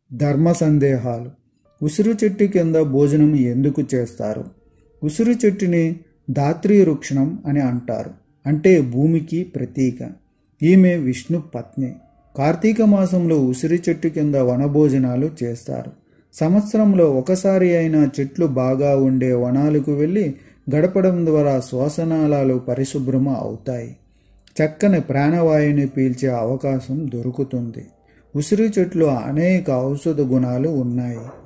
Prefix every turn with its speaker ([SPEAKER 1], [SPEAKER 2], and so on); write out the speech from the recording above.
[SPEAKER 1] ధర్మ సందేహాలు ఉసిరి చెట్టు కింద భోజనం ఎందుకు చేస్తారు ఉసిరి చెట్టుని ధాత్రి వృక్షణం అని అంటారు అంటే భూమికి ప్రతీక ఈమె విష్ణు పత్ని కార్తీక మాసంలో ఉసిరి చెట్టు కింద వనభోజనాలు చేస్తారు సంవత్సరంలో ఒకసారి అయినా చెట్లు బాగా ఉండే వనాలకు వెళ్ళి గడపడం ద్వారా శ్వాసనాళాలు పరిశుభ్రం అవుతాయి చక్కని ప్రాణవాయుని పీల్చే అవకాశం దొరుకుతుంది ఉసిరి చెట్లు అనేక ఔషధ గుణాలు ఉన్నాయి